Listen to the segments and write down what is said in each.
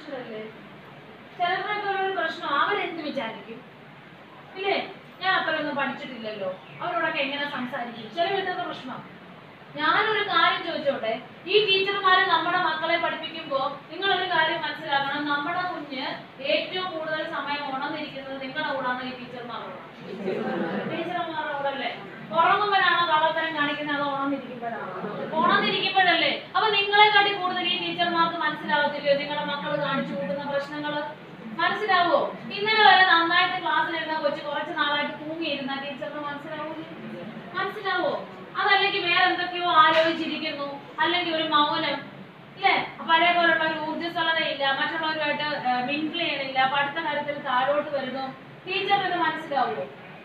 മനുഷ്യരല്ലേ ചിലർക്കൊക്കെ ഒരു പ്രശ്നം അവരെന്ത് വിചാരിക്കും ഇല്ലേ ഞാൻ അത്രയൊന്നും പഠിച്ചിട്ടില്ലല്ലോ അവരോടൊക്കെ എങ്ങനെ സംസാരിക്കും ചില വിധത്തെ പ്രശ്നം ഞാനൊരു കാര്യം ചോദിച്ചോട്ടെ ഈ ടീച്ചർമാരെ നമ്മുടെ മക്കളെ പഠിപ്പിക്കുമ്പോൾ നിങ്ങളൊരു കാര്യം മനസ്സിലാക്കണം നമ്മുടെ കുഞ്ഞ് ഏറ്റവും കൂടുതൽ സമയം ഉണർന്നിരിക്കുന്നത് നിങ്ങളുടെ കൂടാണ് ഈ ടീച്ചർമാരോട് ടീച്ചർമാരുടെ കൂടല്ലേ ഉറങ്ങുമ്പോഴാണോ കള്ളത്തരം കാണിക്കുന്നത് അതോ ഉണർന്നിരിക്കുമ്പോഴാണോ ഉണർന്നിരിക്കുമ്പോഴല്ലേ അപ്പൊ നിങ്ങളെക്കാട്ടി കൂടുതൽ ഈ ടീച്ചർമാർക്ക് മനസ്സിലാവത്തില്ലയോ നിങ്ങളുടെ മക്കൾ കാണിച്ചു കൂട്ടുന്ന പ്രശ്നങ്ങള് മനസ്സിലാവോ ഇന്നലെ വരെ നന്നായിട്ട് ക്ലാസ്സിലിരുന്ന കൊച്ചു കുറച്ച് നാളായിട്ട് തൂങ്ങിയിരുന്ന ടീച്ചറിന് മനസ്സിലാവൂലേ മനസ്സിലാവോ അതല്ലെങ്കിൽ വേറെ എന്തൊക്കെയോ ആലോചിച്ചിരിക്കുന്നു അല്ലെങ്കിൽ ഒരു മൗനം ഇല്ലേ പഴയ പോലുള്ള ഒരു ഊർജ്ജസ്വലതയില്ല മറ്റുള്ളവരുമായിട്ട് മിങ്കിൾ ചെയ്യണില്ല പഠിത്ത കാര്യത്തിൽ താഴോട്ട് വരുന്നു ടീച്ചറിന് ഇത് മനസ്സിലാവോ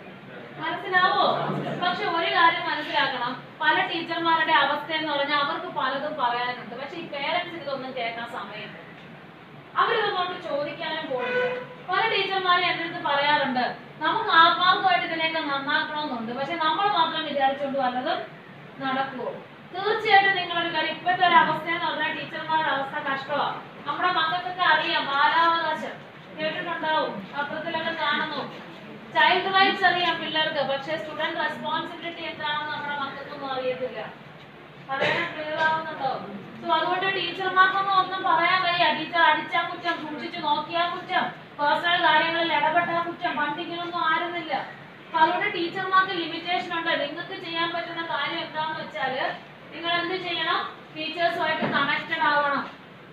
മനസ്സിലാവോ പക്ഷെ ഒരു കാര്യം മനസ്സിലാക്കണം പല ടീച്ചർമാരുടെ അവസ്ഥ എന്ന് പറഞ്ഞാൽ അവർക്ക് പലതും പറയാനുണ്ട് പക്ഷെ ഈ പേരൻസ് ഇതൊന്നും കേൾക്കാൻ സമയമില്ല അവരിതൊന്നും ചോദിക്കാനും പോകില്ല പല ടീച്ചർമാരും എൻ്റെ അടുത്ത് പറയാറുണ്ട് നമുക്ക് ആത്മാർത്ഥമായിട്ട് ഇതിനെയൊക്കെ നന്നാക്കണമെന്നുണ്ട് പക്ഷെ നമ്മൾ മാത്രം വിചാരിച്ചുകൊണ്ട് വല്ലതും നടക്കുമോ തീർച്ചയായിട്ടും നിങ്ങളൊരു കാര്യം ഇപ്പോഴത്തെ ഒരു അവസ്ഥ എന്ന് പറഞ്ഞാൽ ടീച്ചർമാരുടെ അവസ്ഥ കഷ്ടമാണ് നമ്മുടെ മക്കൾക്കൊക്കെ അറിയാം ബാലാവകാശം കേട്ടിട്ടുണ്ടാവും പത്രത്തിലൊക്കെ കാണുന്നു ചൈൽഡ് റൈറ്റ്സ് അറിയാം പിള്ളേർക്ക് പക്ഷെ സ്റ്റുഡന്റ് റെസ്പോൺസിബിലിറ്റി എന്താണെന്ന് നമ്മുടെ മക്കൾക്കൊന്നും അറിയത്തില്ല പറയാൻ ക്ലിയർ ആവുന്നുണ്ടോ സോ അതുകൊണ്ട് ടീച്ചർമാർക്കൊന്നും ഒന്നും പറയാൻ വയ്യ ടീച്ചർ അടിച്ചാ കുറ്റം സൂക്ഷിച്ചു നോക്കിയാ കുറ്റം പേഴ്സണൽ കാര്യങ്ങളിൽ ഇടപെട്ടാ കുറ്റം പണ്ടിങ്ങനൊന്നും ആയിരുന്നില്ല അപ്പൊ അതുകൊണ്ട് ടീച്ചർമാർക്ക് ലിമിറ്റേഷൻ ഉണ്ട് നിങ്ങൾക്ക് ചെയ്യാൻ പറ്റുന്ന കാര്യം എന്താണെന്ന് വെച്ചാല് നിങ്ങൾ എന്ത് ചെയ്യണം ടീച്ചേഴ്സുമായിട്ട് കണക്റ്റഡ് ആവണം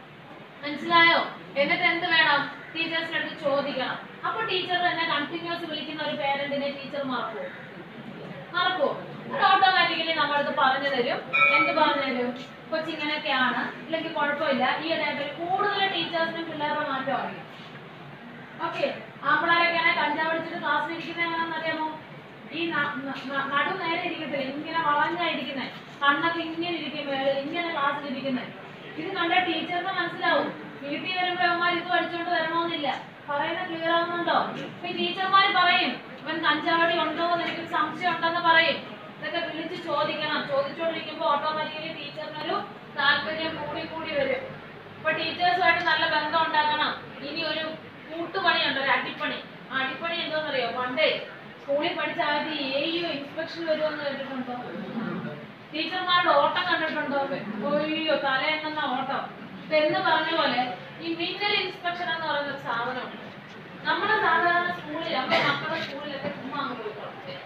മനസ്സിലായോ എന്നിട്ട് എന്ത് വേണം ടീച്ചേഴ്സിന്റെ അടുത്ത് ചോദിക്കണം അപ്പൊ ടീച്ചർ തന്നെ കണ്ടിന്യൂസ് വിളിക്കുന്ന ഒരു പേരന്റിനെ ടീച്ചർ മറക്കുമോ മറക്കുമോ അത് ഓട്ടോമാറ്റിക്കലി നമ്മളടുത്ത് പറഞ്ഞു തരും എന്ത് പറഞ്ഞു തരും കൊച്ചിങ്ങനെയൊക്കെയാണ് ഇല്ലെങ്കിൽ കുഴപ്പമില്ല ഈ ഇടയിൽ കൂടുതൽ ടീച്ചേഴ്സിനും പിള്ളേരുടെ മാറ്റം അറിയും ഓക്കെ ആമ്പിളാരൊക്കെയാണെ കഞ്ചാവ് അടിച്ചിട്ട് ക്ലാസ്സിൽ ഇരിക്കുന്നത് എങ്ങനെയാണെന്ന് അറിയാമോ ഈ ന- ന- ന- നടു നേരെ ഇരിക്കത്തില്ല ഇങ്ങനെ വളഞ്ഞായിരിക്കുന്നേ കണ്ണൊക്കെ ഇങ്ങനെ ഇരിക്കും മേളിൽ ഇങ്ങനെ ക്ലാസ്സിൽ ഇരിക്കുന്നേ ഇത് കണ്ട ടീച്ചറിന് മനസ്സിലാവും വീട്ടിൽ വരുമ്പോ അവന്മാർ ഇത് പഠിച്ചോണ്ട് വരണമെന്നില്ല പറയുന്നത് ക്ലിയർ ആവുന്നുണ്ടോ ഇപ്പൊ ഈ ടീച്ചർമാർ പറയും ഇവൻ കഞ്ചാവടി ഉണ്ടോ എന്ന് എനിക്ക് സംശയം ഉണ്ടെന്ന് പറയും ഇതൊക്കെ വിളിച്ച് ചോദിക്കണം ചോദിച്ചോണ്ടിരിക്കുമ്പോ ഓട്ടോമാറ്റിക്കലി ടീച്ചറിനൊരു താല്പര്യം കൂടി കൂടി വരും ഇപ്പൊ ടീച്ചേഴ്സുമായിട്ട് നല്ല ബന്ധം ഉണ്ടാക്കണം ഇനി ഒരു കൂട്ടുപണിയുണ്ട് ഒരു അടിപ്പണി ആ അടിപ്പണി എന്തോന്നറിയോ പണ്ടേ സ്കൂളിൽ പഠിച്ച ആദ്യം എ യു ഇൻസ്പെക്ഷൻ വരുമെന്ന് കേട്ടിട്ടുണ്ടോ ടീച്ചർമാരുടെ ഓട്ടം കണ്ടിട്ടുണ്ടോ ഒയ്യോ തലയെണ്ണുന്ന ഓട്ടം ഇപ്പൊ എന്ന് പറഞ്ഞ പോലെ ഈ മിന്നൽ ഇൻസ്പെക്ഷൻ എന്ന് പറയുന്ന ഒരു സാധനമുണ്ട് നമ്മുടെ സാധാരണ സ്കൂളിൽ നമ്മുടെ മക്കളുടെ സ്കൂളിലൊക്കെ ചുമ്മാ അങ്ങ് പോയിക്കോളും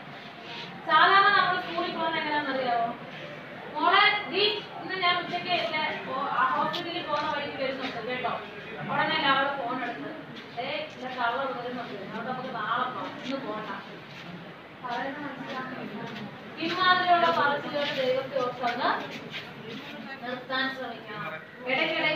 സാധാരണ നമ്മൾ സ്കൂളിൽ പോകുന്നത് എങ്ങനെയാണെന്നറിയാമോ മോളെ നീ ഇന്ന് ഞാൻ ഉച്ചയ്ക്ക് ഇല്ലേ, ഓ- ആ ഹോസ്പിറ്റലിൽ പോകുന്ന വഴിക്ക് വരുന്നുണ്ട് കേട്ടോ ഉടനെ അല്ല അവളെ ഫോൺ എടുത്ത് ഏ ഇല്ല കള്ള വരുന്നുണ്ട് അവിടെ നമുക്ക് നാളെ പോകാം ഇന്ന് പോകണ്ട പറയുന്നത് മനസ്സിലാക്കുന്നില്ല. ഇമാതിരിയുള്ള പറച്ചിലുകൾ ദൈവത്തെ ഓർത്തൊന്ന് നിർത്താൻ ശ്രമിക്കണം ഇടയ്ക്കിടെ